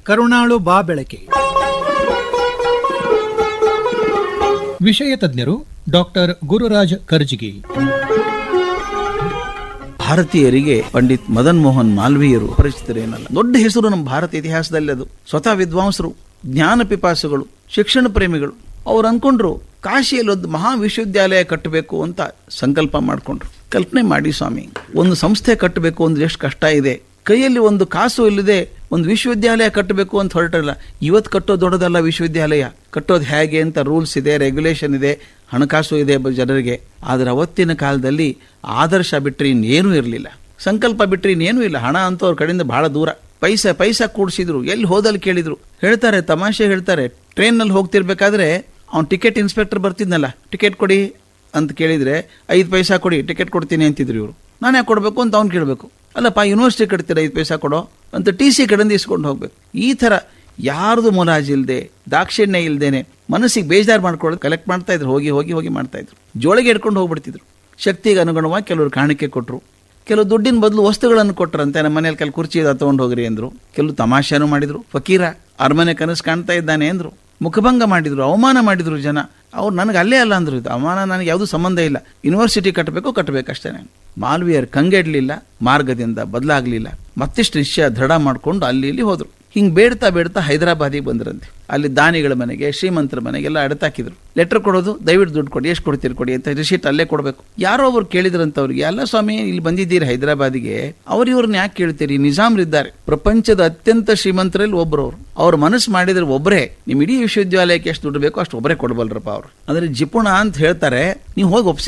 ಕರುಣಾಳು ಬಾ ಬೆಳಕೆ ವಿಷಯ ತಜ್ಞರು ಡಾಕ್ಟರ್ ಗುರುರಾಜ್ ಕರ್ಜಿಗಿ ಭಾರತೀಯರಿಗೆ ಪಂಡಿತ್ ಮದನ್ ಮೋಹನ್ ಮಾಲ್ವೀಯರು ಪರಿಚಿತರೇನಲ್ಲ ದೊಡ್ಡ ಹೆಸರು ನಮ್ಮ ಭಾರತ ಇತಿಹಾಸದಲ್ಲಿ ಅದು ಸ್ವತಃ ವಿದ್ವಾಂಸರು ಜ್ಞಾನ ಪಿಪಾಸುಗಳು ಶಿಕ್ಷಣ ಪ್ರೇಮಿಗಳು ಅವ್ರು ಅನ್ಕೊಂಡ್ರು ಕಾಶಿಯಲ್ಲಿ ಒಂದು ಮಹಾ ವಿಶ್ವವಿದ್ಯಾಲಯ ಕಟ್ಟಬೇಕು ಅಂತ ಸಂಕಲ್ಪ ಮಾಡಿಕೊಂಡ್ರು ಕಲ್ಪನೆ ಮಾಡಿ ಸ್ವಾಮಿ ಒಂದು ಸಂಸ್ಥೆ ಕಟ್ಟಬೇಕು ಅಂದ್ರೆ ಎಷ್ಟು ಕಷ್ಟ ಇದೆ ಕೈಯಲ್ಲಿ ಒಂದು ಕಾಸು ಇಲ್ಲದೆ ಒಂದು ವಿಶ್ವವಿದ್ಯಾಲಯ ಕಟ್ಟಬೇಕು ಅಂತ ಹೊರಟಲ್ಲ ಇವತ್ತು ಕಟ್ಟೋದು ದೊಡ್ಡದಲ್ಲ ವಿಶ್ವವಿದ್ಯಾಲಯ ಕಟ್ಟೋದು ಹೇಗೆ ಅಂತ ರೂಲ್ಸ್ ಇದೆ ರೆಗ್ಯುಲೇಷನ್ ಇದೆ ಹಣಕಾಸು ಇದೆ ಬ- ಜನರಿಗೆ ಆದರೆ ಅವತ್ತಿನ ಕಾಲದಲ್ಲಿ ಆದರ್ಶ ಬಿಟ್ಟರೆ ಇನ್ನೇನೂ ಇರಲಿಲ್ಲ ಸಂಕಲ್ಪ ಬಿಟ್ಟರೆ ಇನ್ನೇನೂ ಇಲ್ಲ ಹಣ ಅಂತೂ ಅವ್ರ ಕಡೆಯಿಂದ ಬಹಳ ದೂರ ಪೈಸಾ ಪೈಸಾ ಕೂಡಿಸಿದ್ರು ಎಲ್ಲಿ ಹೋದಲ್ಲಿ ಕೇಳಿದ್ರು ಹೇಳ್ತಾರೆ ತಮಾಷೆ ಹೇಳ್ತಾರೆ ಟ್ರೈನ್ನಲ್ಲಿ ಹೋಗ್ತಿರ್ಬೇಕಾದ್ರೆ ಅವ್ನು ಟಿಕೆಟ್ ಇನ್ಸ್ಪೆಕ್ಟರ್ ಬರ್ತಿದ್ನಲ್ಲ ಟಿಕೆಟ್ ಕೊಡಿ ಅಂತ ಕೇಳಿದ್ರೆ ಐದು ಪೈಸಾ ಕೊಡಿ ಟಿಕೆಟ್ ಕೊಡ್ತೀನಿ ಅಂತಿದ್ರು ಇವರು ನಾನು ಯಾಕೆ ಕೊಡಬೇಕು ಅಂತ ಅವ್ನು ಕೇಳಬೇಕು ಅಲ್ಲಪ್ಪ ಯೂನಿವರ್ಸಿಟಿ ಕಟ್ತೀರ ಐದು ಪೈಸಾ ಕೊಡೋ ಅಂತ ಟಿ ಸಿ ಕಡೆಯಿಂದ ಇಸ್ಕೊಂಡು ಹೋಗ್ಬೇಕು ಈ ಥರ ಯಾರ್ದು ಮೊಲಾಜ್ ಇಲ್ಲದೆ ದಾಕ್ಷಿಣ್ಯ ಇಲ್ದೇನೆ ಮನಸ್ಸಿಗೆ ಬೇಜಾರು ಮಾಡ್ಕೊಳ್ಳೋದು ಕಲೆಕ್ಟ್ ಮಾಡ್ತಾ ಇದ್ರು ಹೋಗಿ ಹೋಗಿ ಹೋಗಿ ಮಾಡ್ತಾ ಇದ್ರು ಜೋಳಿಗೆ ಹಿಡ್ಕೊಂಡು ಹೋಗ್ಬಿಡ್ತಿದ್ರು ಶಕ್ತಿಗೆ ಅನುಗುಣವಾಗಿ ಕೆಲವರು ಕಾಣಿಕೆ ಕೊಟ್ಟರು ಕೆಲವು ದುಡ್ಡಿನ ಬದಲು ವಸ್ತುಗಳನ್ನು ಕೊಟ್ಟರಂತೆ ನಮ್ಮ ಮನೇಲಿ ಕೆಲವು ಕುರ್ಚಿ ಇದೆ ತಗೊಂಡು ಹೋಗ್ರಿ ಅಂದ್ರು ಕೆಲವು ತಮಾಷೆನೂ ಮಾಡಿದ್ರು ಫಕೀರ ಅರಮನೆ ಕನಸು ಕಾಣ್ತಾ ಇದ್ದಾನೆ ಅಂದ್ರು ಮುಖಭಂಗ ಮಾಡಿದ್ರು ಅವಮಾನ ಮಾಡಿದ್ರು ಜನ ಅವ್ರು ನನಗೆ ಅಲ್ಲೇ ಅಲ್ಲ ಅಂದ್ರು ಇದು ಅವಮಾನ ನನಗೆ ಯಾವುದೂ ಸಂಬಂಧ ಇಲ್ಲ ಯೂನಿವರ್ಸಿಟಿ ಕಟ್ಟಬೇಕು ಕಟ್ಟಬೇಕಷ್ಟೇ ಮಾಲ್ವಿಯರ್ ಕಂಗೆಡ್ಲಿಲ್ಲ ಮಾರ್ಗದಿಂದ ಬದಲಾಗ್ಲಿಲ್ಲ ಮತ್ತಿಷ್ಟು ನಿಶ್ಚಯ ದೃಢ ಮಾಡ್ಕೊಂಡು ಅಲ್ಲಿ ಇಲ್ಲಿ ಹೋದ್ರು ಹಿಂಗ್ ಬೇಡ್ತಾ ಬೇಡ್ತಾ ಹೈದರಾಬಾದಿಗೆ ಬಂದ್ರಂತೆ ಅಲ್ಲಿ ದಾನಿಗಳ ಮನೆಗೆ ಶ್ರೀಮಂತರ ಮನೆಗೆಲ್ಲ ಅಡತಾಕಿದ್ರು ಲೆಟರ್ ಕೊಡೋದು ದಯವಿಟ್ಟು ದುಡ್ಡು ಕೊಡಿ ಎಷ್ಟು ಕೊಡ್ತೀರಿ ಕೊಡಿ ಅಂತ ರಿಸೀಟ್ ಅಲ್ಲೇ ಕೊಡಬೇಕು ಯಾರೋ ಒಬ್ರು ಕೇಳಿದ್ರಂತ ಅವ್ರಿಗೆ ಅಲ್ಲ ಸ್ವಾಮಿ ಇಲ್ಲಿ ಬಂದಿದ್ದೀರಿ ಹೈದರಾಬಾದಿಗೆ ಅವ್ರು ಇವ್ರನ್ನ ಯಾಕೆ ಕೇಳ್ತೀರಿ ನಿಜಾಮ್ರಿದ್ದಾರೆ ಪ್ರಪಂಚದ ಅತ್ಯಂತ ಶ್ರೀಮಂತರಲ್ಲಿ ಒಬ್ರು ಅವ್ರು ಅವ್ರ ಮನಸ್ಸು ಮಾಡಿದ್ರೆ ಒಬ್ಬರೇ ನಿಮ್ ಇಡೀ ವಿಶ್ವವಿದ್ಯಾಲಯಕ್ಕೆ ಎಷ್ಟು ದುಡ್ಡು ಬೇಕೋ ಅಷ್ಟು ಒಬ್ಬರೇ ಕೊಡಬಲ್ರಪ್ಪ ಅವ್ರು ಅಂದ್ರೆ ಜಿಪುಣ ಅಂತ ಹೇಳ್ತಾರೆ ನೀವು ಹೋಗಿ ಒಪ್ಸಿ